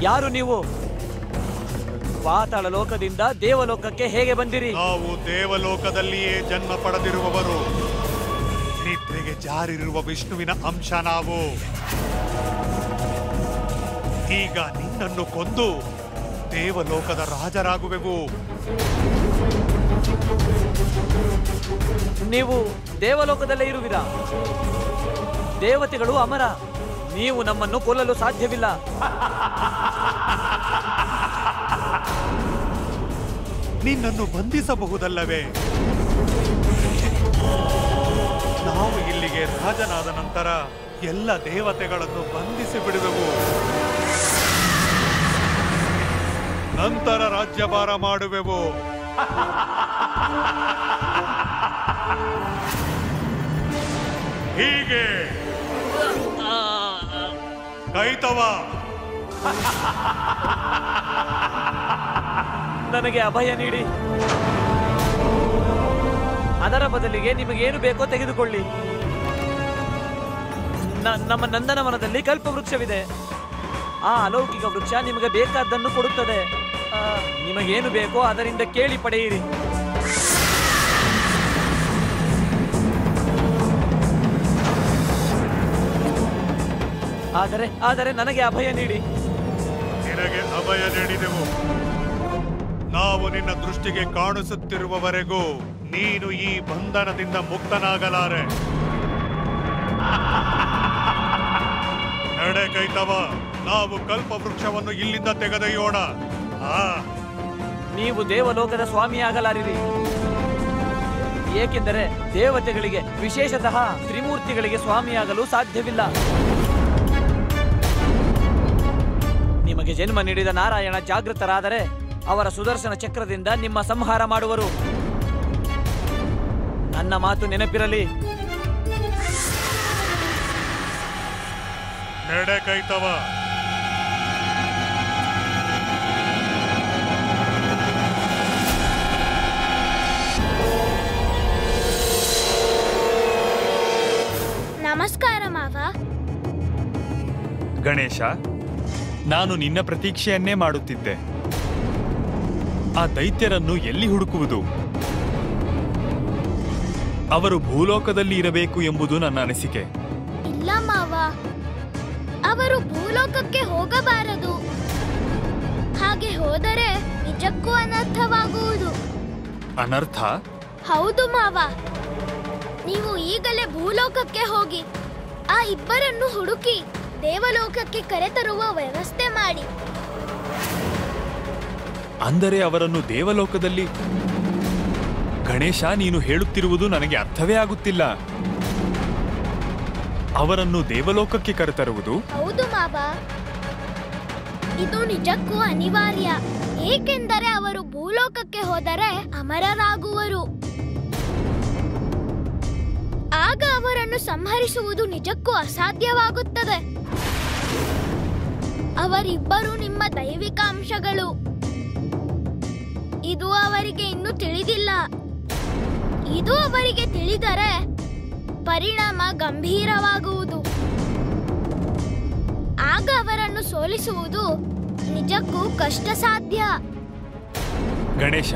ಯಾರು ನೀವು ಪಾತಾಳ ಲೋಕದಿಂದ ದೇವಲೋಕಕ್ಕೆ ಹೇಗೆ ಬಂದಿರಿ ನಾವು ದೇವಲೋಕದಲ್ಲಿಯೇ ಜನ್ಮ ಪಡೆದಿರುವವರು ನಿದ್ರೆಗೆ ಜಾರಿರುವ ವಿಷ್ಣುವಿನ ಅಂಶ ನಾವು ಈಗ ನಿನ್ನನ್ನು ಕೊಂದು ದೇವಲೋಕದ ರಾಜರಾಗುವೆವು ನೀವು ದೇವಲೋಕದಲ್ಲೇ ಇರುವಿರಾ ದೇವತೆಗಳು ಅಮರ ನೀವು ನಮ್ಮನ್ನು ಕೊಲ್ಲಲು ಸಾಧ್ಯವಿಲ್ಲ ನಿನ್ನನ್ನು ಬಂಧಿಸಬಹುದಲ್ಲವೇ ನಾವು ಇಲ್ಲಿಗೆ ರಾಜನಾದ ನಂತರ ಎಲ್ಲ ದೇವತೆಗಳನ್ನು ಬಂಧಿಸಿ ಬಿಡುವೆವು ನಂತರ ರಾಜ್ಯಭಾರ ಮಾಡುವೆವು ಹೀಗೆ ಕೈತವ ನನಗೆ ಅಭಯ ನೀಡಿ ಅದರ ಬದಲಿಗೆ ನಿಮಗೇನು ಬೇಕೋ ತೆಗೆದುಕೊಳ್ಳಿ ನ- ನಮ್ಮ ನಂದನವನದಲ್ಲಿ ಕಲ್ಪವೃಕ್ಷವಿದೆ ಆ ಅಲೌಕಿಕ ವೃಕ್ಷ ನಿಮಗೆ ಬೇಕಾದ್ದನ್ನು ಕೊಡುತ್ತದೆ ಆ, ನಿಮಗೇನು ಬೇಕೋ ಅದರಿಂದ ಕೇಳಿ ಪಡೆಯಿರಿ ಆದರೆ ಆದರೆ ನನಗೆ ಅಭಯ ನೀಡಿ ನಿನಗೆ ಅಭಯ ನೀಡಿದೆವು ನಾವು ನಿನ್ನ ದೃಷ್ಟಿಗೆ ಕಾಣಿಸುತ್ತಿರುವವರೆಗೂ ನೀನು ಈ ಬಂಧನದಿಂದ ಮುಕ್ತನಾಗಲಾರೆ ನಡೆ ಕೈತವ ನಾವು ಕಲ್ಪವೃಕ್ಷವನ್ನು ಇಲ್ಲಿಂದ ತೆಗೆದೊಯ್ಯೋಣ ಆ ನೀವು ದೇವಲೋಕದ ಸ್ವಾಮಿಯಾಗಲಾರಿರಿ ಏಕೆಂದರೆ ದೇವತೆಗಳಿಗೆ ವಿಶೇಷತಃ ತ್ರಿಮೂರ್ತಿಗಳಿಗೆ ಸ್ವಾಮಿಯಾಗಲು ಸಾಧ್ಯವಿಲ್ಲ ನಿಮಗೆ ಜನ್ಮ ನೀಡಿದ ನಾರಾಯಣ ಜಾಗೃತರಾದರೆ ಅವರ ಸುದರ್ಶನ ಚಕ್ರದಿಂದ ನಿಮ್ಮ ಸಂಹಾರ ಮಾಡುವರು ನನ್ನ ಮಾತು ನೆನಪಿರಲಿ ನಡೆ ಕೈತವ ನಮಸ್ಕಾರ ಮಾವ ಗಣೇಶ ನಾನು ನಿನ್ನ ಪ್ರತೀಕ್ಷೆಯನ್ನೇ ಮಾಡುತ್ತಿದ್ದೆ ಆ ದೈತ್ಯರನ್ನು ಎಲ್ಲಿ ಹುಡುಕುವುದು ಅವರು ಭೂಲೋಕದಲ್ಲಿ ಇರಬೇಕು ಎಂಬುದು ನನ್ನ ಅನಿಸಿಕೆ ಇಲ್ಲ ಮಾವ ಅವರು ಭೂಲೋಕಕ್ಕೆ ಹೋಗಬಾರದು ಹಾಗೆ ಹೋದರೆ ನಿಜಕ್ಕೂ ಅನರ್ಥವಾಗುವುದು ಅನರ್ಥ ಹೌದು ಮಾವ ನೀವು ಈಗಲೇ ಭೂಲೋಕಕ್ಕೆ ಹೋಗಿ ಆ ಇಬ್ಬರನ್ನು ಹುಡುಕಿ ದೇವಲೋಕಕ್ಕೆ ಕರೆತರುವ ವ್ಯವಸ್ಥೆ ಮಾಡಿ ಅಂದರೆ ಅವರನ್ನು ದೇವಲೋಕದಲ್ಲಿ ಗಣೇಶ ನೀನು ಹೇಳುತ್ತಿರುವುದು ನನಗೆ ಅರ್ಥವೇ ಆಗುತ್ತಿಲ್ಲ ಅವರನ್ನು ದೇವಲೋಕಕ್ಕೆ ಕರೆತರುವುದು ಹೌದು ಮಾವ ಇದು ನಿಜಕ್ಕೂ ಅನಿವಾರ್ಯ ಏಕೆಂದರೆ ಅವರು ಭೂಲೋಕಕ್ಕೆ ಹೋದರೆ ಅಮರರಾಗುವರು ಆಗ ಅವರನ್ನು ಸಂಹರಿಸುವುದು ನಿಜಕ್ಕೂ ಅಸಾಧ್ಯವಾಗುತ್ತದೆ ಅವರಿಬ್ಬರು ನಿಮ್ಮ ದೈವಿಕ ಅಂಶಗಳು ಇದು ಅವರಿಗೆ ಇನ್ನೂ ತಿಳಿದಿಲ್ಲ ಇದು ಅವರಿಗೆ ತಿಳಿದರೆ ಪರಿಣಾಮ ಗಂಭೀರವಾಗುವುದು ಆಗ ಅವರನ್ನು ಸೋಲಿಸುವುದು ನಿಜಕ್ಕೂ ಕಷ್ಟ ಸಾಧ್ಯ ಗಣೇಶ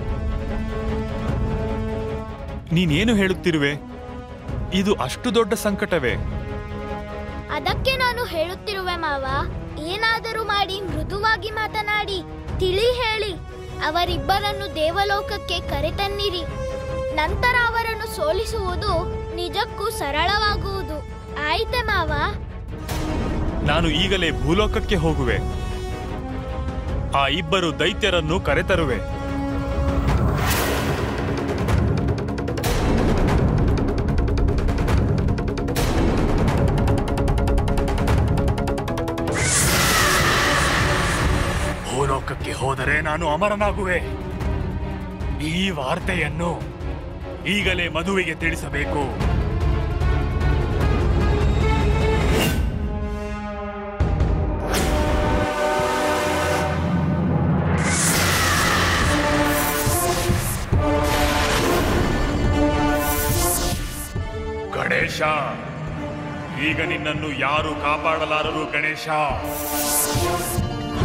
ನೀನೇನು ಹೇಳುತ್ತಿರುವೆ ಇದು ಅಷ್ಟು ದೊಡ್ಡ ಸಂಕಟವೇ ಅದಕ್ಕೆ ನಾನು ಹೇಳುತ್ತಿರುವೆ ಮಾವ ಏನಾದರೂ ಮಾಡಿ ಮೃದುವಾಗಿ ಮಾತನಾಡಿ ತಿಳಿ ಹೇಳಿ ಅವರಿಬ್ಬರನ್ನು ದೇವಲೋಕಕ್ಕೆ ಕರೆತನ್ನಿರಿ ನಂತರ ಅವರನ್ನು ಸೋಲಿಸುವುದು ನಿಜಕ್ಕೂ ಸರಳವಾಗುವುದು ಆಯ್ತೆ ಮಾವ ನಾನು ಈಗಲೇ ಭೂಲೋಕಕ್ಕೆ ಹೋಗುವೆ ಆ ಇಬ್ಬರು ದೈತ್ಯರನ್ನು ಕರೆತರುವೆ ಭೂಲೋಕಕ್ಕೆ ಹೋದರೆ ನಾನು ಅಮರನಾಗುವೆ ಈ ವಾರ್ತೆಯನ್ನು ಈಗಲೇ ಮದುವೆಗೆ ತಿಳಿಸಬೇಕು ಗಣೇಶ ಈಗ ನಿನ್ನನ್ನು ಯಾರು ಕಾಪಾಡಲಾರರು ಗಣೇಶ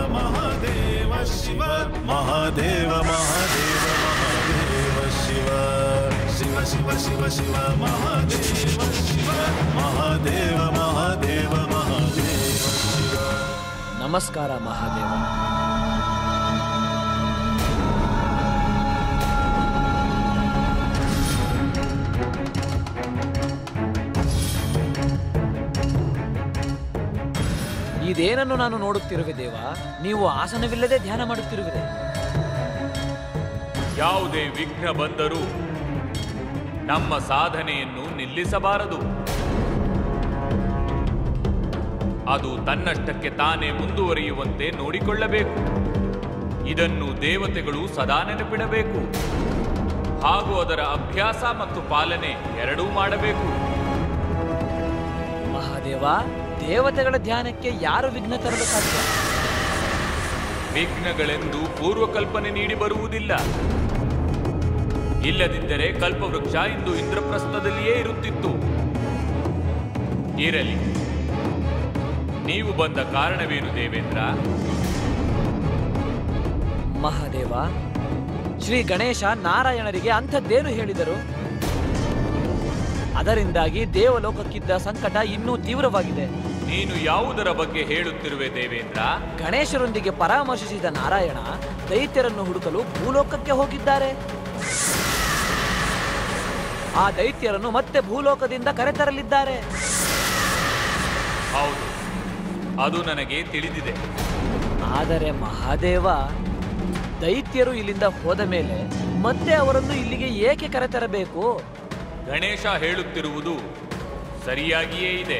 ಮಹಾದೇವ ಶಿವ ಮಹಾದೇವ ಮಹಾದೇವ ಮಹಾದೇವ ಶಿವ ಶಿವ ಶಿವ ಶಿವ ಶಿವ ಮಹಾದೇವ ಶಿವ ಮಹಾದೇವ ಮಹಾದೇವ ಮಹಾದೇವ ಶಿವ ನಮಸ್ಕಾರ ಮಹಾದೇವ ಇದೇನನ್ನು ನಾನು ನೋಡುತ್ತಿರುವೆ ದೇವ ನೀವು ಆಸನವಿಲ್ಲದೆ ಧ್ಯಾನ ಮಾಡುತ್ತಿರುವಿರೆ ಯಾವುದೇ ವಿಘ್ನ ಬಂದರೂ ನಮ್ಮ ಸಾಧನೆಯನ್ನು ನಿಲ್ಲಿಸಬಾರದು ಅದು ತನ್ನಷ್ಟಕ್ಕೆ ತಾನೇ ಮುಂದುವರಿಯುವಂತೆ ನೋಡಿಕೊಳ್ಳಬೇಕು ಇದನ್ನು ದೇವತೆಗಳು ಸದಾ ನೆನಪಿಡಬೇಕು ಹಾಗೂ ಅದರ ಅಭ್ಯಾಸ ಮತ್ತು ಪಾಲನೆ ಎರಡೂ ಮಾಡಬೇಕು ಮಹಾದೇವ ದೇವತೆಗಳ ಧ್ಯಾನಕ್ಕೆ ಯಾರು ವಿಘ್ನ ತರಲು ಸಾಧ್ಯ ವಿಘ್ನಗಳೆಂದು ಪೂರ್ವಕಲ್ಪನೆ ನೀಡಿ ಬರುವುದಿಲ್ಲ ಇಲ್ಲದಿದ್ದರೆ ಕಲ್ಪವೃಕ್ಷ ಇಂದು ಇಂದ್ರಪ್ರಸ್ಥದಲ್ಲಿಯೇ ಇರುತ್ತಿತ್ತು ಇರಲಿ ನೀವು ಬಂದ ಕಾರಣವೇನು ದೇವೇಂದ್ರ ಮಹಾದೇವ ಶ್ರೀ ಗಣೇಶ ನಾರಾಯಣರಿಗೆ ಅಂಥದ್ದೇನು ಹೇಳಿದರು ಅದರಿಂದಾಗಿ ದೇವಲೋಕಕ್ಕಿದ್ದ ಸಂಕಟ ಇನ್ನೂ ತೀವ್ರವಾಗಿದೆ ನೀನು ಯಾವುದರ ಬಗ್ಗೆ ಹೇಳುತ್ತಿರುವೆ ದೇವೇಂದ್ರ ಗಣೇಶರೊಂದಿಗೆ ಪರಾಮರ್ಶಿಸಿದ ನಾರಾಯಣ ದೈತ್ಯರನ್ನು ಹುಡುಕಲು ಭೂಲೋಕಕ್ಕೆ ಹೋಗಿದ್ದಾರೆ ಆ ದೈತ್ಯರನ್ನು ಮತ್ತೆ ಭೂಲೋಕದಿಂದ ಕರೆತರಲಿದ್ದಾರೆ ಹೌದು ಅದು ನನಗೆ ತಿಳಿದಿದೆ ಆದರೆ ಮಹಾದೇವ ದೈತ್ಯರು ಇಲ್ಲಿಂದ ಹೋದ ಮೇಲೆ ಮತ್ತೆ ಅವರನ್ನು ಇಲ್ಲಿಗೆ ಏಕೆ ಕರೆತರಬೇಕು ಗಣೇಶ ಹೇಳುತ್ತಿರುವುದು ಸರಿಯಾಗಿಯೇ ಇದೆ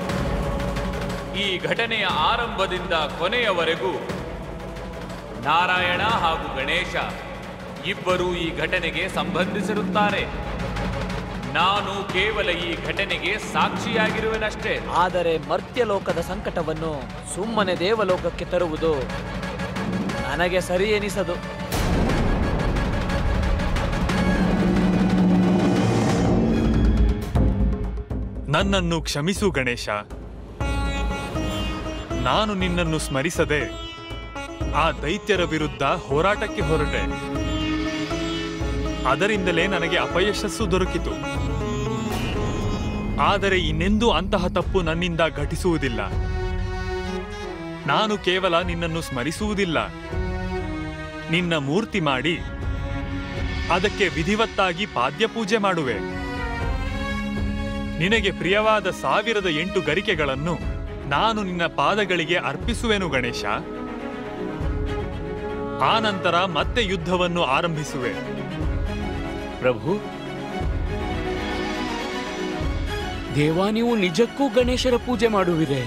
ಈ ಘಟನೆಯ ಆರಂಭದಿಂದ ಕೊನೆಯವರೆಗೂ ನಾರಾಯಣ ಹಾಗೂ ಗಣೇಶ ಇಬ್ಬರೂ ಈ ಘಟನೆಗೆ ಸಂಬಂಧಿಸಿರುತ್ತಾರೆ ನಾನು ಕೇವಲ ಈ ಘಟನೆಗೆ ಸಾಕ್ಷಿಯಾಗಿರುವೆನಷ್ಟೇ ಆದರೆ ಮರ್ತ್ಯಲೋಕದ ಸಂಕಟವನ್ನು ಸುಮ್ಮನೆ ದೇವಲೋಕಕ್ಕೆ ತರುವುದು ನನಗೆ ಸರಿ ಎನಿಸದು ನನ್ನನ್ನು ಕ್ಷಮಿಸು ಗಣೇಶ ನಾನು ನಿನ್ನನ್ನು ಸ್ಮರಿಸದೆ ಆ ದೈತ್ಯರ ವಿರುದ್ಧ ಹೋರಾಟಕ್ಕೆ ಹೊರಟೆ ಅದರಿಂದಲೇ ನನಗೆ ಅಪಯಶಸ್ಸು ದೊರಕಿತು ಆದರೆ ಇನ್ನೆಂದೂ ಅಂತಹ ತಪ್ಪು ನನ್ನಿಂದ ಘಟಿಸುವುದಿಲ್ಲ ನಾನು ಕೇವಲ ನಿನ್ನನ್ನು ಸ್ಮರಿಸುವುದಿಲ್ಲ ನಿನ್ನ ಮೂರ್ತಿ ಮಾಡಿ ಅದಕ್ಕೆ ವಿಧಿವತ್ತಾಗಿ ಪಾದ್ಯಪೂಜೆ ಮಾಡುವೆ ನಿನಗೆ ಪ್ರಿಯವಾದ ಸಾವಿರದ ಎಂಟು ಗರಿಕೆಗಳನ್ನು ನಾನು ನಿನ್ನ ಪಾದಗಳಿಗೆ ಅರ್ಪಿಸುವೆನು ಗಣೇಶ ಆ ನಂತರ ಮತ್ತೆ ಯುದ್ಧವನ್ನು ಆರಂಭಿಸುವೆ ಪ್ರಭು ದೇವ ನೀವು ನಿಜಕ್ಕೂ ಗಣೇಶರ ಪೂಜೆ ಮಾಡುವಿರೆ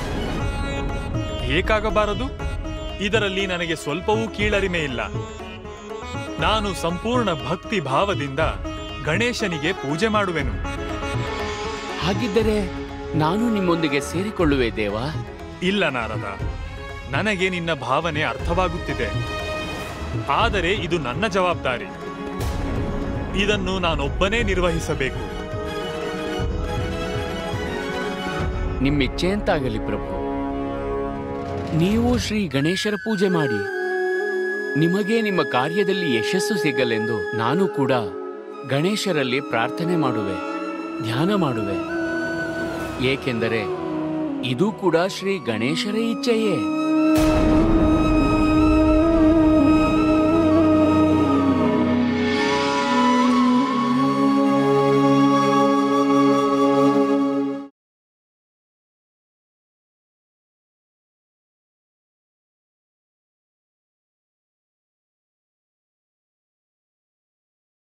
ಏಕಾಗಬಾರದು ಇದರಲ್ಲಿ ನನಗೆ ಸ್ವಲ್ಪವೂ ಕೀಳರಿಮೆ ಇಲ್ಲ ನಾನು ಸಂಪೂರ್ಣ ಭಕ್ತಿ ಭಾವದಿಂದ ಗಣೇಶನಿಗೆ ಪೂಜೆ ಮಾಡುವೆನು ಹಾಗಿದ್ದರೆ ನಾನು ನಿಮ್ಮೊಂದಿಗೆ ಸೇರಿಕೊಳ್ಳುವೆ ದೇವ ಇಲ್ಲ ನಾರದ ನನಗೆ ನಿನ್ನ ಭಾವನೆ ಅರ್ಥವಾಗುತ್ತಿದೆ ಆದರೆ ಇದು ನನ್ನ ಜವಾಬ್ದಾರಿ ಇದನ್ನು ನಾನೊಬ್ಬನೇ ನಿರ್ವಹಿಸಬೇಕು ನಿಮ್ಮಿಚ್ಛೆಯಂತಾಗಲಿ ಪ್ರಭು ನೀವು ಶ್ರೀ ಗಣೇಶರ ಪೂಜೆ ಮಾಡಿ ನಿಮಗೆ ನಿಮ್ಮ ಕಾರ್ಯದಲ್ಲಿ ಯಶಸ್ಸು ಸಿಗಲೆಂದು ನಾನು ಕೂಡ ಗಣೇಶರಲ್ಲಿ ಪ್ರಾರ್ಥನೆ ಮಾಡುವೆ ಧ್ಯಾನ ಮಾಡುವೆ ಏಕೆಂದರೆ ಇದು ಕೂಡ ಶ್ರೀ ಗಣೇಶರ ಇಚ್ಛೆಯೇ